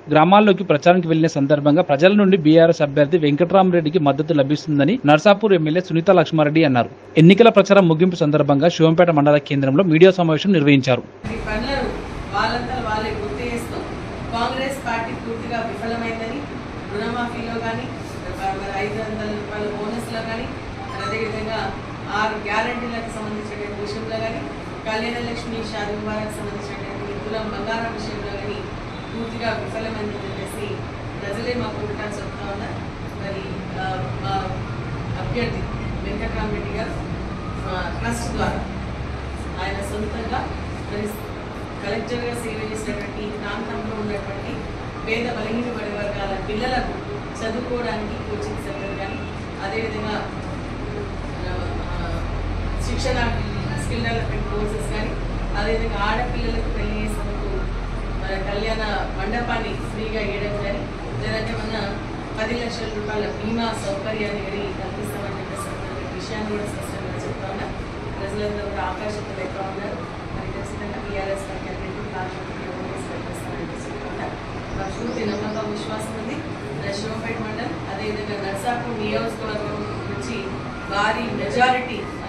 గ్రామాల్లోకి ప్రచారానికి వెళ్లిన సందర్భంగా ప్రజల నుండి బీఆర్ఎస్ అభ్యర్థి వెంకట్రామరెడ్డికి మద్దతు లభిస్తుందని నర్సాపూర్ ఎమ్మెల్యే సునీత లక్ష్మారెడ్డి అన్నారు ఎన్నికల ప్రచారం ముగింపు సందర్భంగా శివంపేట మండల కేంద్రంలో మీడియా సమావేశం నిర్వహించారు ఈ పనులను వాళ్ళంతా వాళ్ళే గుర్తు చేస్తూ కాంగ్రెస్ పార్టీ పూర్తిగా విఫలమైందని రుణమాఫీలో కానీ మరి ఐదు వందల రూపాయల బోనస్లో కానీ మరి అదేవిధంగా ఆరు గ్యారంటీలకు సంబంధించినటువంటి విషయంలో కానీ కళ్యాణ లక్ష్మి షాది ముబారక్ సంబంధించినటువంటి కులం బంగారం విషయంలో కానీ పూర్తిగా విఫలమైందని చెప్పేసి ప్రజలే మాకు ఉండటాన్ని చెప్తా ఉన్నారు మరి ఆ, మా అభ్యర్థి వెంకటరామరెడ్డి గారు ఆ, ట్రస్ట్ ద్వారా ఆయన సొంతంగా మరి కలెక్టర్గా సేవ చేసినటువంటి ఈ ప్రాంతంలో ఉన్నటువంటి పేద బలహీన పడే వర్గాల పిల్లలకు చదువుకోవడానికి కోచింగ్ సెంటర్ కానీ అదేవిధంగా ఆ, ఆ, శిక్షణ స్కిల్ డెవలప్మెంట్ కోర్సెస్ కానీ అదేవిధంగా ఆడపిల్లలకు పెళ్లి చేసినందుకు మన కళ్యాణ మండపాన్ని ఫ్రీగా ఇవ్వడం కానీ లేదంటే మన పది లక్షల రూపాయల బీమా సౌకర్యాన్ని కానీ కల్పిస్తామని చెప్పేసి విషయాన్ని కూడా స్పష్టంగా చెప్తా ఉన్నా ప్రజలందరూ కూడా ఆకాశంతో లెక్క ఉన్నారు మరి ఖచ్చితంగా బీఆర్ఎస్ పార్టీ అనేది రాష్ట్రంలో ఓటేసి కల్పిస్తామని చెప్తా ఉన్నారు మా పూర్తి నమ్మకం విశ్వాసం ఉంది నా శివంపేట మండలం అదేవిధంగా నర్సాపూర్ నియోజకవర్గం నుంచి భారీ మెజారిటీ